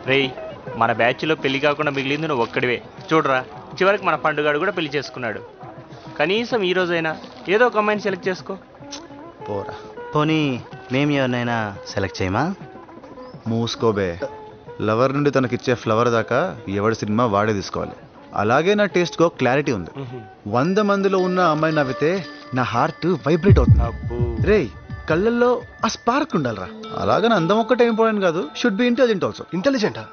రేయ్ మన బ్యాచ్లో పెళ్లి కాకుండా మిగిలింది నువ్వు ఒక్కడివే చూడరా చివరికి మన పండుగాడు కూడా పెళ్లి చేసుకున్నాడు కనీసం ఈ రోజైనా ఏదో ఒక అమ్మాయిని సెలెక్ట్ చేసుకో పోరా పోనీ మేము ఎవరినైనా సెలెక్ట్ చేయమా మూసుకోబే లవర్ నుండి తనకిచ్చే ఫ్లవర్ దాకా ఎవడి సినిమా వాడే తీసుకోవాలి అలాగే నా టేస్ట్కో క్లారిటీ ఉంది వంద మందిలో ఉన్న అమ్మాయి నవ్వితే నా హార్ట్ వైబ్రేట్ అవుతుంది అబ్బో రేయ్ కళ్ళల్లో ఆ స్పార్క్ ఉండాలిరా అలాగని అందం ఒక్కటే ఇంపార్టెంట్ కాదు షుడ్ బి ఇంటెలిజెంట్ ఆల్సో ఇంటెలిజెంటా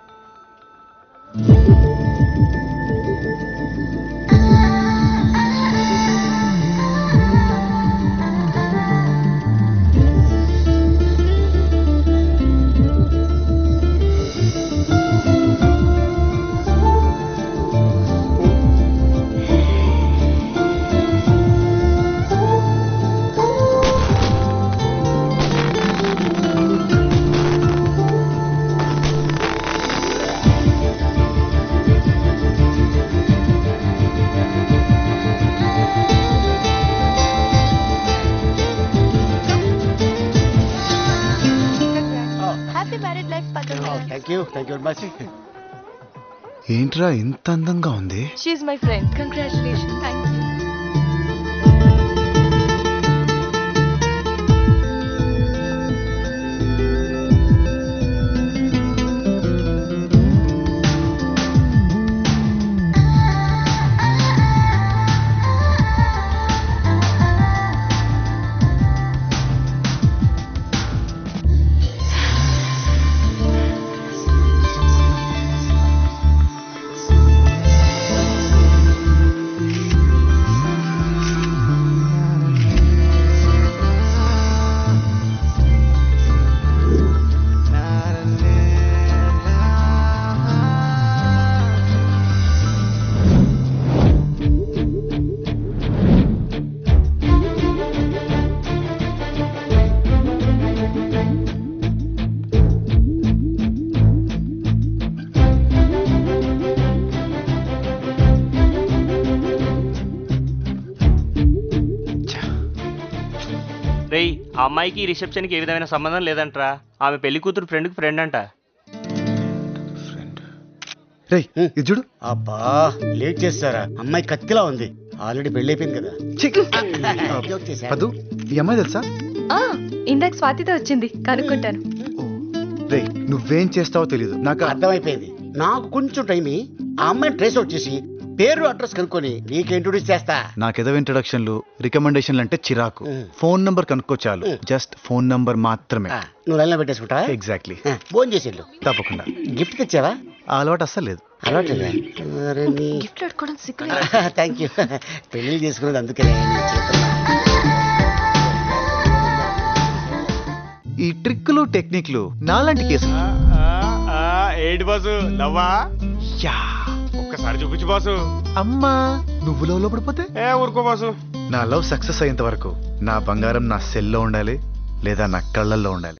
happy married life Paddu thank you thank you very much ఏంట్రా ఇంత అందంగా ఉంది షీఈ్ my friend congratulation thank you రేయ్ ఆ అమ్మాయికి ఈ రిసెప్షన్కి ఏ విధమైన సంబంధం లేదంట్రా ఆమె పెళ్లి కూతురు ఫ్రెండ్కి ఫ్రెండ్ అంట రేయ్ ఇది చూడు అబ్బా లేట్ చేస్తారా అమ్మాయి కత్తిలా ఉంది ఆల్రెడీ పెళ్లి అయిపోయింది కదా ఛీ! Joke చేశా. పద్దు ఈ అమ్మాయి తెలుసా ఇందాక స్వాతితో వచ్చింది కనుక్కుంటాను రేయ్ నువ్వేం చేస్తావో తెలీదు నాకు ఆ- అర్థమైపోయింది నాకు కొంచెం టైం ఇయ్యి. ఆ అమ్మాయిని ట్రేస్ అవుట్ చేసి పేరు అడ్రస్ కనుక్కొని నీకు ఇంట్రొడ్యూస్ చేస్తా నాకేదో ఇంట్రడక్షన్లు రికమెండేషన్లు అంటే చిరాకు మ్. ఫోన్ నంబర్ కనుక్కో చాలు మ్. జస్ట్ ఫోన్ నంబర్ మాత్రమే ఆ, నువ్వు లైన్లో పెట్టేసుకుంటా ఎగ్జాక్ట్లీ ఫోన్ చేసేళ్ళు తప్పకుండా గిఫ్ట్ తెచ్చావా ఆ అలవాటు అస్సలు లేదు అలవాటు గిఫ్ట్ అడుకోవడం సిగ్గు థ్యాంక్ యూ పెళ్లి చేసుకున్నది అందుకనే నీ చేతుల్లో. ఈ ట్రిక్లు టెక్నిక్లు నాలాంటి కేసు ఏంటి బాసు నవ్వా యా ఒక్కసారి చూపించు బాసు అమ్మా నువ్వు లవ్ లో పడిపోతే ఏ ఊరుకో బాసు నా లవ్ సక్సెస్ అయ్యేంత వరకు నా బంగారం నా సెల్లో ఉండాలి లేదా నా కళ్ళల్లో ఉండాలి